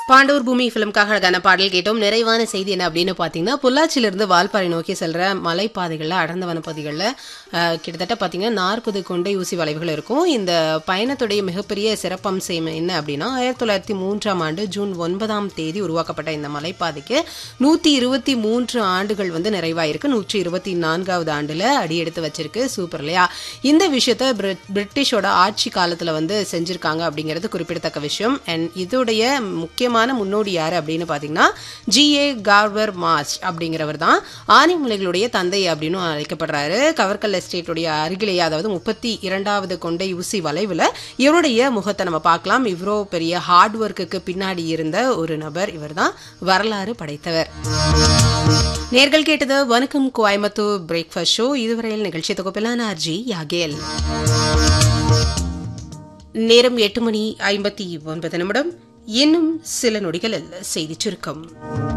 பாண்டூர் பூமி ஃபிலிம்காக அழகான பாடல் கேட்டோம் நிறைவான செய்தி என்ன அப்படின்னு பார்த்தீங்கன்னா பொள்ளாச்சியிலிருந்து வால்பாறை நோக்கி செல்ற மலைப்பாதைகளில் அடர்ந்த வனப்பகுதிகளில் அஹ், கிட்டத்தட்ட பார்த்தீங்கன்னா நாற்பது கொண்டை ஊசி வளைவுகள் இருக்கும் இந்த பயணத்துடைய மிகப்பெரிய சிறப்பம்சம் என்ன அப்படின்னா ஆயிரத்தி தொள்ளாயிரத்தி மூன்றாம் ஆண்டு ஜூன் ஒன்பதாம் தேதி உருவாக்கப்பட்ட இந்த மலைப்பாதைக்கு நூற்றி இருபத்தி மூன்று ஆண்டுகள் வந்து நிறைவாயிருக்கு நூற்றி இருபத்தி நான்காவது ஆண்டில் அடியெடுத்து வச்சிருக்கு சூப்பர் இல்லையா இந்த விஷயத்த பிரிட்- பிரிட்டிஷோட ஆட்சி காலத்தில் வந்து செஞ்சிருக்காங்க அப்படிங்கிறது குறிப்பிடத்தக்க விஷயம் அண்ட் இதோடைய முக்கியமான முன்னோடி யார் அப்படின்னு பார்த்தீங்கன்னா ஜிஏ கார்வர் மாஸ்ட் அப்படிங்கிறவர் தான் ஆனைமலைகளுடைய தந்தை அப்படின்னு அழைக்கப்படுறாரு கவர்கல் எஸ்டேட்டுடைய அருகிலேயே அதாவது முப்பத்தி இரண்டாவது கொண்டை ஊசி வளைவில் இவருடைய முகத்தை நம்ம பார்க்கலாம் இவ்வளோ பெரிய ஹார்ட் ஒர்க்குக்கு பின்னாடி இருந்த ஒரு நபர் இவர்தான் வரலாறு படைத்தவர் நேர்கள் கேட்டது வணக்கம் கோயம்புத்தூர் பிரேக்ஃபாஸ்ட் ஷோ இதுவரையில் நிகழ்ச்சி தொகுப்பிலான ஆர்ஜி யாகேல் நேரம் எட்டு மணி ஐம்பத்தி ஒன்பது நிமிடம் இன்னும் சில நொடிகளில் செய்திச் சுருக்கம்